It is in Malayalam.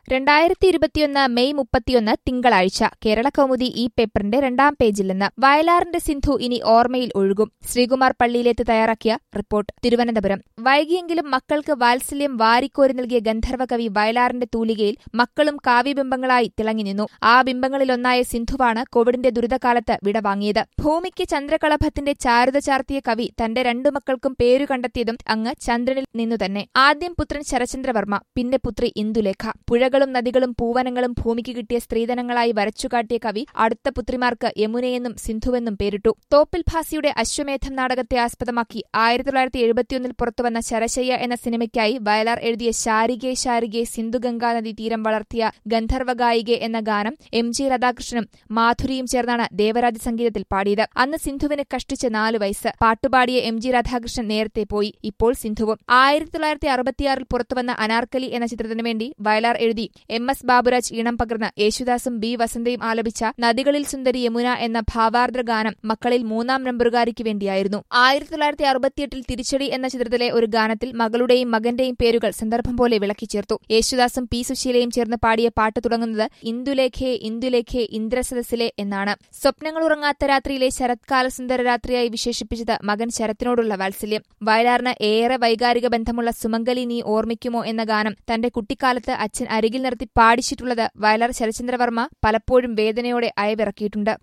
രണ്ടായിരത്തി ഇരുപത്തിയൊന്ന് മെയ് മുപ്പത്തിയൊന്ന് തിങ്കളാഴ്ച കേരള കൗമുദി ഈ പേപ്പറിന്റെ രണ്ടാം പേജിൽ നിന്ന് വയലാറിന്റെ സിന്ധു ഇനി ഓർമ്മയിൽ ഒഴുകും ശ്രീകുമാർ പള്ളിയിലേത്ത് തയ്യാറാക്കിയ റിപ്പോർട്ട് തിരുവനന്തപുരം വൈകിയെങ്കിലും മക്കൾക്ക് വാത്സല്യം വാരിക്കോരി നൽകിയ ഗന്ധർവ കവി വയലാറിന്റെ തൂലികയിൽ മക്കളും കാവ്യബിംബങ്ങളായി തിളങ്ങി നിന്നു ആ ബിംബങ്ങളിലൊന്നായ സിന്ധുവാണ് കോവിഡിന്റെ ദുരിതകാലത്ത് വിടവാങ്ങിയത് ഭൂമിക്ക് ചന്ദ്രകളഭത്തിന്റെ ചാരുത ചാർത്തിയ കവി തന്റെ രണ്ടു മക്കൾക്കും പേരു കണ്ടെത്തിയതും അങ്ങ് ചന്ദ്രനിൽ നിന്നു തന്നെ ആദ്യം പുത്രൻ ശരചന്ദ്രവർമ്മ പിന്നെ പുത്രി ഇന്ദുലേഖ പുഴകളും നദികളും പൂവനങ്ങളും ഭൂമിക്ക് കിട്ടിയ സ്ത്രീധനങ്ങളായി വരച്ചുകാട്ടിയ കവി അടുത്ത പുത്രിമാർക്ക് യമുനയെന്നും സിന്ധുവെന്നും പേരിട്ടു തോപ്പിൽ ഭാസിയുടെ അശ്വമേധം നാടകത്തെ ആസ്പദമാക്കി ആയിരത്തി തൊള്ളായിരത്തി എഴുപത്തിയൊന്നിൽ പുറത്തുവന്ന ശരശയ്യ എന്ന സിനിമയ്ക്കായി വയലാർ എഴുതിയ ശാരികെ ശാരികെ സിന്ധുഗംഗാ നദി തീരം വളർത്തിയ ഗന്ധർവഗായികെ എന്ന ഗാനം എം ജി രാധാകൃഷ്ണനും മാധുരിയും ചേർന്നാണ് ദേവരാജ സംഗീതത്തിൽ പാടിയത് അന്ന് സിന്ധുവിന് കഷ്ടിച്ച് നാലു വയസ്സ് പാട്ടുപാടിയ എം ജി രാധാകൃഷ്ണൻ നേരത്തെ പോയി ഇപ്പോൾ സിന്ധുവും ആയിരത്തി തൊള്ളായിരത്തി അറുപത്തിയാറിൽ പുറത്തുവന്ന അനാർക്കലി എന്ന ചിത്രത്തിനു വേണ്ടി വയലാർ എഴുതി എം എസ് ബാബുരാജ് ഈണം പകർന്ന് യേശുദാസും ബി വസന്തയും ആലപിച്ച നദികളിൽ സുന്ദരി യമുന എന്ന ഭാവാർദ്ര ഗാനം മക്കളിൽ മൂന്നാം നമ്പറുകാരിക്ക് വേണ്ടിയായിരുന്നു ആയിരത്തി തൊള്ളായിരത്തി അറുപത്തിയെട്ടിൽ തിരിച്ചടി എന്ന ചിത്രത്തിലെ ഒരു ഗാനത്തിൽ മകളുടെയും മകന്റെയും പേരുകൾ സന്ദർഭം പോലെ വിളക്കി ചേർത്തു യേശുദാസും പി സുശീലയും ചേർന്ന് പാടിയ പാട്ട് തുടങ്ങുന്നത് ഇന്ദുലേഖയെ ഇന്ദുലേഖയെ ഇന്ദ്രസദസ്സിലെ എന്നാണ് സ്വപ്നങ്ങൾ ഉറങ്ങാത്ത രാത്രിയിലെ ശരത്കാല സുന്ദര രാത്രിയായി വിശേഷിപ്പിച്ചത് മകൻ ശരത്തിനോടുള്ള വാത്സല്യം വയലാറിന് ഏറെ വൈകാരിക ബന്ധമുള്ള സുമംഗലി നീ ഓർമ്മിക്കുമോ എന്ന ഗാനം തന്റെ കുട്ടിക്കാലത്ത് അച്ഛൻ അരികിൽ നിർത്തി പാടിച്ചിട്ടുള്ളത് വയലാർ ശരചന്ദ്രവർമ്മ പലപ്പോഴും വേദനയോടെ അയവിറക്കിയിട്ടുണ്ട്